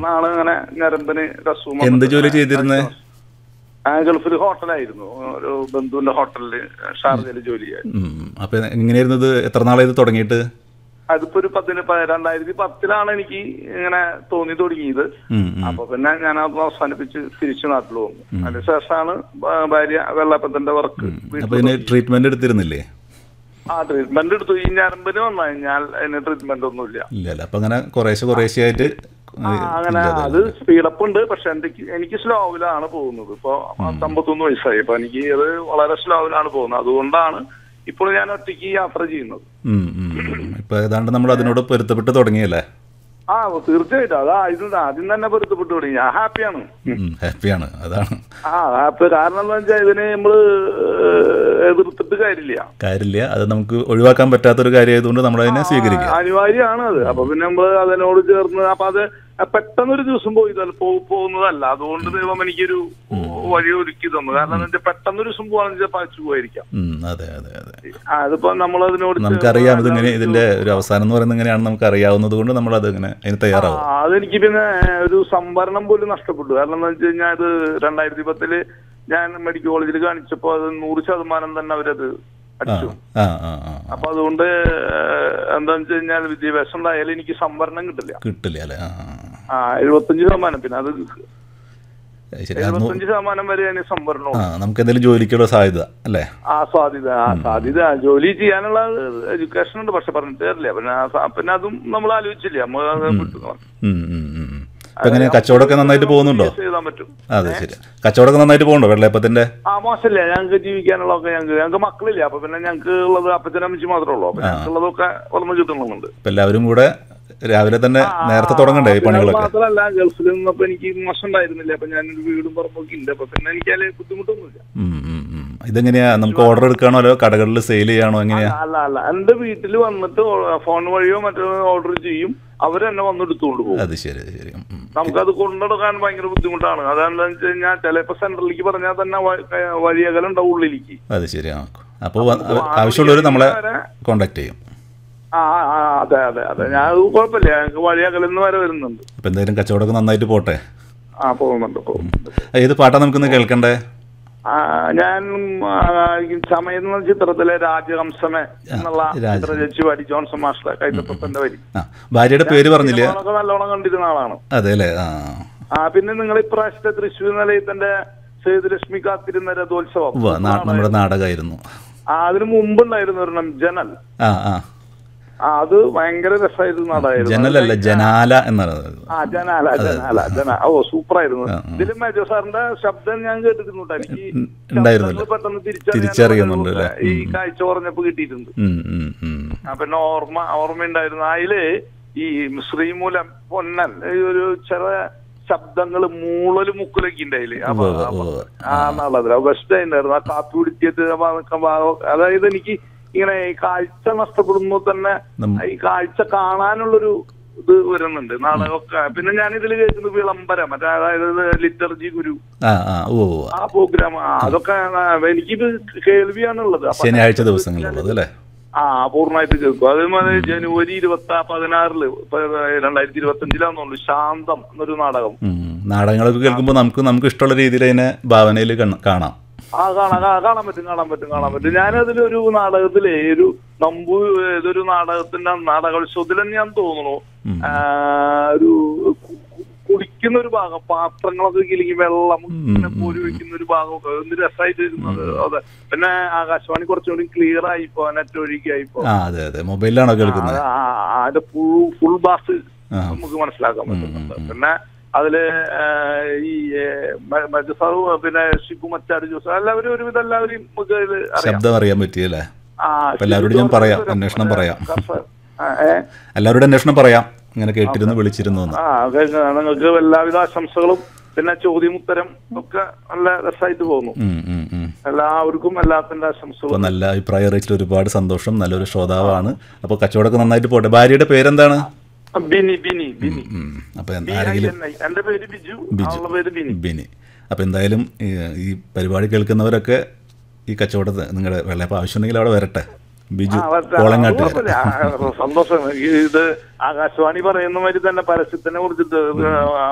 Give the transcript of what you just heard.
അന്നാണ് അങ്ങനെ ഞരമ്പിന് ഒരു അസുഖം എന്ത് വന്നത്. ജോലി ചെയ്തിരുന്നേ ആ ഗൾഫിൽ ഹോട്ടലായിരുന്നു ഒരു ബന്ധുവിന്റെ ഹോട്ടലിൽ ഷാർജയിൽ ജോലി ചെയ്യാൻ ഉം. അപ്പൊ എങ്ങനെയായിരുന്നു ഇത് എത്ര നാളായി ഇത് തുടങ്ങിയിട്ട് അതിപ്പോ ഒരു പത്തിന് പ- രണ്ടായിരത്തി പത്തിലാണ് എനിക്ക് ഇങ്ങനെ തോന്നി തുടങ്ങിയത് ഉം, ഉം. അപ്പൊ പിന്നെ ഞാൻ അത് അവസാനിപ്പിച്ച് തിരിച്ചു നാട്ടിൽ വന്നു അതിനുശേഷമാണ് ഭ- ഭാര്യ വെള്ളപ്പത്തിന്റെ വർക്ക് അപ്പൊ ഇതിന് ട്രീറ്റ്മെന്റ് എടുത്തിരുന്നില്ലേ ആ ട്രീറ്റ്മെന്റ് എടുത്തു ഈ ഞരമ്പിന് വന്നു കഴിഞ്ഞാൽ അതിന് ട്രീറ്റ്മെന്റ് ഒന്നുമില്ല ഇല്ലല്ല അപ്പൊ അങ്ങനെ കുറേശ്ശെ കുറേശ്ശെ ആയിട്ട് ആ, അങ്ങനെ അത് സ്പീഡപ്പ് ഉണ്ട് പക്ഷെ എനിക്ക് എനിക്ക് സ്ലോവിലാണ് പോകുന്നത് ഇപ്പൊ പത്തൊമ്പത്തൊന്ന് വയസ്സായി അപ്പൊ എനിക്ക് അത് വളരെ സ്ലോവിലാണ് പോകുന്നത് അതുകൊണ്ടാണ് ഇപ്പോൾ ഞാൻ ഒറ്റയ്ക്ക് യാത്ര ചെയ്യുന്നത് ഉം, ഉം. ഇപ്പൊ ഏതാണ്ട് നമ്മൾ അതിനോട് പൊരുത്തപ്പെട്ട് തുടങ്ങിയല്ലേ ആ തീർച്ചയായിട്ടും അതാ ഇത് ആദ്യം തന്നെ പൊരുത്തപ്പെട്ടു തുടങ്ങി ഞാൻ ഹാപ്പിയാണ് ഹാപ്പിയാണ് അതാണ് ആ ഹാപ്പി കാരണം എന്താ വെച്ചാൽ ഇതിന് നമ്മള് ഏഹ്, എതിർത്തിട്ട് കാര്യമില്ല കാര്യമില്ല അത് നമുക്ക് ഒഴിവാക്കാൻ പറ്റാത്തൊരു കാര്യമായതുകൊണ്ട് നമ്മൾ അതിനെ സ്വീകരിക്കുക ആ, അനിവാര്യമാണ് അത് അപ്പൊ പിന്നെ നമ്മള് അതിനോട് ചേർന്ന് അപ്പൊ അത് പെട്ടെന്നൊരു ദിവസം പോയി ഇതല്ല- പോ- പോകുന്നതല്ല അതുകൊണ്ട് ദൈവം എനിക്കൊരു വഴി ഒരുക്കി തന്നു കാരണം എന്താ വെച്ചാൽ പെട്ടെന്നൊരു ദിവസം പോകാന്ന് വെച്ചാൽ പച്ചു പോയിരിക്കാം ഉം, അതെ അതെ അതെ ആ, അതിപ്പോ നമ്മൾ അതിനോട് നമുക്കറിയാം ഇതിങ്ങനെ ഇതിന്റെ ഒരു അവസാനം എന്ന് പറയുന്നത് ഇങ്ങനെയാണ് നമുക്ക് അറിയാവുന്നത് കൊണ്ട് നമ്മൾ അത് ഇങ്ങനെ അതിന് തയ്യാറാവും ആ, അതെനിക്ക് പിന്നെ ഒരു സംവരണം പോലും നഷ്ടപ്പെട്ടു കാരണം എന്താ വെച്ച് കഴിഞ്ഞാൽ ഇത് രണ്ടായിരത്തി പത്തില് ഞാൻ മെഡിക്കൽ കോളേജിൽ കാണിച്ചപ്പോ അത് നൂറ് ശതമാനം തന്നെ അവരത് ആ അടിച്ചു ആ ആ ആ അപ്പൊ അതുകൊണ്ട് ഏഹ്, എന്താന്ന് വെച്ച് കഴിഞ്ഞാൽ വിദ്യാഭ്യാസം ഉണ്ടായാലും എനിക്ക് സംവരണം കിട്ടില്ല കിട്ടില്ല അല്ലേ ആ ആ, ആ എഴുപത്തഞ്ച് ശതമാനം പിന്നെ അത് ആ. ശരി അത് നോ- എഴുപത്തഞ്ച് ശതമാനം വരെ അതിന് സംവരണവും ആ നമുക്ക് എന്തെങ്കിലും ജോലിക്കുള്ള സാധ്യത അല്ലേ ആ സാധ്യത ആ സാധ്യത ആ, ജോലി ചെയ്യാനുള്ള എഡ്യൂക്കേഷൻ ഉണ്ട് പക്ഷെ പറഞ്ഞിട്ട് തരില്ല പിന്നെ ആ സ- പിന്നെ അതും നമ്മൾ ആലോചിച്ചില്ല നമ്മൾ അത് വിട്ടുകളഞ്ഞു. ഉം, ഉം, ഉം, ഉം. ഇപ്പൊ എങ്ങനെ കച്ചവടമൊക്കെ നന്നായിട്ട് പോകുന്നുണ്ടോ യൂസ് ചെയ്താൻ പറ്റും അതെ ശരി കച്ചവടമൊക്കെ നന്നായിട്ട് പോകുന്നുണ്ടോ വെള്ളയപ്പത്തിന്റെ ആ മോശമില്ല ഞങ്ങൾക്ക് ജീവിക്കാനുള്ളതൊക്കെ ഞങ്ങൾക്ക് ഞങ്ങൾക്ക് മക്കളില്ല അപ്പൊ പിന്നെ ഞങ്ങൾക്ക് ഉള്ളത് അപ്പച്ചനമ്മച്ചി മാത്രമേ ഉള്ളൂ അപ്പൊ ഞങ്ങൾക്ക് ഉള്ളതൊക്കെ വളർന്ന് കിട്ടുന്നുണ്ട് ഇപ്പൊ എല്ലാവരും കൂടെ രാവിലെ തന്നെ നേരത്തെ തുടങ്ങണ്ടേ ഈ പിന്നെ അത് പണികളൊക്കെ മാത്രമല്ല ഗൾഫിൽ നിന്നപ്പോ എനിക്ക് മോശം ഉണ്ടായിരുന്നില്ല അപ്പൊ ഞാനൊരു വീടും പറമ്പൊക്കെ ഇല്ല അപ്പൊ പിന്നെ എനിക്ക് അതിൽ ബുദ്ധിമുട്ടൊന്നുമില്ല ഉം, ഉം, ഉം. ഇതെങ്ങനെയാ നമുക്ക് ഓർഡർ എടുക്കാണോ അതോ കടകളിൽ സെയിൽ ചെയ്യാണോ എങ്ങനെയാ അല്ല അല്ല എന്റെ വീട്ടിൽ വന്നിട്ട് ഫോൺ വഴിയോ മറ്റോ ഓർഡർ ചെയ്യും അവര് തന്നെ വന്ന് എടുത്തുകൊണ്ട് പോകും അത് ശരി അത് ശരി ഉം, ഉം. നമുക്കത് കൊണ്ടെടുക്കാൻ ഭയങ്കര ബുദ്ധിമുട്ടാണ് അതെന്താണെന്ന് വെച്ച് കഴിഞ്ഞാൽ ചിലപ്പോ സെന്ററിലേക്ക് പറഞ്ഞാൽ തന്നെ വ- ഏഹ് വഴിയകലം ഉണ്ടാവും ഉള്ളിലേക്ക് അത് ശരി ആ അപ്പോൾ ആവശ്യമുള്ളവർ നമ്മളെ കോണ്ടാക്ട് ചെയ്യും ആ ആ, ആ, അതെ അതെ അതെ ഞാൻ അത് കുഴപ്പമില്ല ഞങ്ങൾക്ക് വഴിയകലിൽ നിന്ന് വരെ വരുന്നുണ്ട് അപ്പൊ എന്തായാലും കച്ചവടമൊക്കെ നന്നായിട്ട് പോട്ടെ ആ പോകുന്നുണ്ട് പോകുന്നുണ്ട് ഏത് പാട്ടാ നമുക്കിന്ന് കേൾക്കണ്ടേ ആ, ഞാൻ ആ, ഈ സമയം എന്ന ചിത്രത്തിലെ രാജഹംസമേ എന്നുള്ള രാജ- ചിത്രരചി വരി ജോൺസൺ മാസ്റ്റർ കൈതപ്പത്തിന്റെ വരി ആ ഭാര്യയുടെ പേര് പറഞ്ഞില്ലേ സിനിമകളൊക്കെ നല്ലോണം കണ്ടിരുന്ന ആളാണ് അതെ അല്ലേ ആ ആ പിന്നെ നിങ്ങൾ ഇപ്രാവശ്യത്തെ തൃശ്ശൂർ നിലയത്തിന്റെ സേതുലക്ഷ്മി കാത്തിരുന്ന രഥോത്സവം ഉവ്വ, നാ- നമ്മുടെ നാടകമായിരുന്നു ആ അതിന് മുമ്പുണ്ടായിരുന്നു ഒരെണ്ണം ജനൽ ആ ആ ആ അത് ഭയങ്കര രസമായിരുന്നു നാടായിരുന്നു ജനലല്ല ജനാല എന്നാണ് ആ ജനാല ജനാല ജന ഓ സൂപ്പർ ആയിരുന്നു ഇതിലും മേജോ സാറിന്റെ ശബ്ദം ഞാൻ കേട്ടിരുന്നു ട്ടോ. എനിക്ക് ഉണ്ടായിരുന്നല്ലോ. ശബ്ദങ്ങൾ പെട്ടെന്ന് തിരിച്ചറിയാൻ തിരിച്ചറിയുന്നുണ്ട് അല്ലേ? ഈ കാഴ്ച പറഞ്ഞപ്പോ കിട്ടിയിട്ടുണ്ട് ഉം, ഉം, ഉം. ആ പിന്നെ ഓർമ്മ ഓർമ്മയുണ്ടായിരുന്നു അതില് ഈ ശ്രീമൂലം പൊന്നൻ ഈ ഒരു ചെറിയ ശബ്ദങ്ങള് മൂളല് മുക്കലൊക്കെ ഉണ്ടായില്ലേ അപ്പൊ ഉവ്വ് അപ്പൊ ഉവ്വ്. ആ എന്നുള്ളതിൽ ബെസ്റ്റ് ഉണ്ടായിരുന്നു ആ കാപ്പി കുടിച്ചിട്ട് അപ്പൊ അതൊക്കെ ഭാഗം- അതായത് എനിക്ക് ഇങ്ങനെ ഈ കാഴ്ച നഷ്ടപ്പെടുമ്പോ തന്നെ നം- ഈ കാഴ്ച കാണാനുള്ളൊരു ഇത് വരുന്നുണ്ട് നാടകമൊക്കെ പിന്നെ ഞാൻ ഇതിൽ കേൾക്കുന്നത് വിളംബരം മറ്റേ അതായത് ലിറ്റർജി ഗുരു ആ ആ ഓ ആ പ്രോഗ്രാം അതൊക്കെ ആ, എനിക്കിത് കേൾവിയാണുള്ളത് അപ്പൊ ശനിയാഴ്ച ദിവസങ്ങളിലുള്ളത് അല്ലേ ആ പൂർണ്ണമായിട്ട് കേൾക്കും അതേമാതിരി ജനുവരി ഇരുപത്തി പതിനാറില് ഇപ്പൊ രണ്ടായിരത്തി ഇരുപത്തി അഞ്ചിലാന്നുള്ളു ശാന്തം എന്നൊരു നാടകം ഉം. നാടകങ്ങളൊക്കെ കേൾക്കുമ്പോൾ നമുക്ക് നമുക്ക് ഇഷ്ടമുള്ള രീതിയിൽ അതിനെ ഭാവനയിൽ കാണാം ആ കാണാൻ കാ- കാണാൻ പറ്റും കാണാൻ പറ്റും കാണാൻ പറ്റും ഞാനതിലൊരു നാടകത്തിലെ ഒരു നമ്പു ഏതൊരു നാടകത്തിന്റെ നാടകോത്സവത്തിൽ തന്നെ ഞാൻ തോന്നുന്നു ആ, ഒരു കു- കു- കുടിക്കുന്ന ഒരു ഭാഗം പാത്രങ്ങളൊക്കെ കിളിങ്ങി വെള്ളം ഇങ്ങനെ കോരി വെക്കുന്ന ഒരു ഭാഗമൊക്കെ എന്ത് രസമായിട്ട് ഇരുന്നത് അതെ പിന്നെ ആകാശവാണി കുറച്ചുകൂടി ക്ലിയർ ആയിപ്പോ നെറ്റ് ഒഴുകിയായിപ്പോ ആ അതെ അതെ മൊബൈലിലാണോ കേൾക്കുന്നത് ആ, ആ, അതിന്റെ ഫുൾ ഫുൾ ബാസ് ആ. നമുക്ക് മനസ്സിലാക്കാൻ പറ്റുന്നുണ്ട് പിന്നെ അതില് ആ, ഈ മജു സാറു പിന്നെ ഷിബു മച്ചാട് ജോസ് എല്ലാവരും ഒരുവിധം എല്ലാവരും നമുക്ക് ഇതില് അറിയാം ശബ്ദം അറിയാൻ പറ്റിയല്ലേ ആ, അപ്പൊ എല്ലാവരോടും ഞാൻ ഷിബു പറയാം, ജോർജ് അന്വേഷണം പറയാം. കർഷകൻ. ആ, ഏ? എല്ലാവരുടെ അന്വേഷണം പറയാം ഇങ്ങനെ കേട്ടിരുന്നു വിളിച്ചിരുന്നു എന്ന് ആ കേൾക്കാം. നിങ്ങൾക്ക് എല്ലാവിധ ആശംസകളും പിന്നെ ചോദ്യം ഉത്തരം ഒക്കെ നല്ല രസമായിട്ട് പോകുന്നു ഉം, ഉം, ഉം. എല്ലാവർക്കും എല്ലാത്തിന്റെ അപ്പോൾ ആശംസകളും നല്ല അഭിപ്രായം അറിയിച്ചിട്ട് ഒരുപാട് സന്തോഷം നല്ലൊരു ശ്രോതാവാണ് അപ്പോൾ കച്ചവടമൊക്കെ നന്നായിട്ട് പോട്ടെ ഭാര്യയുടെ പേരെന്താണ് ബിനി ബിനി ബിനി ഉം. അപ്പോൾ ബി ഐ ആരെങ്കിലും എൻ ഐ. എന്റെ പേര് ബിജു ബിജു. അവളുടെ പേര് ബിനി ബിനി അപ്പോൾ എന്തായാലും ഈ ഈ പരിപാടി കേൾക്കുന്നവരൊക്കെ ഈ കച്ചവടത്തെ നിങ്ങളുടെ വെള്ളയപ്പം ആവശ്യമുണ്ടെങ്കിൽ അവിടെ വരട്ടെ ബിജു ആ, വരട്ടെ. കോളങ്ങാട്ട് അത് കുഴപ്പമില്ല. ആ, സന്തോഷം ഇത് ആകാശവാണി പറയുന്ന മാതിരി തന്നെ പരസ്യത്തിനെ കുറിച്ചിട്ട്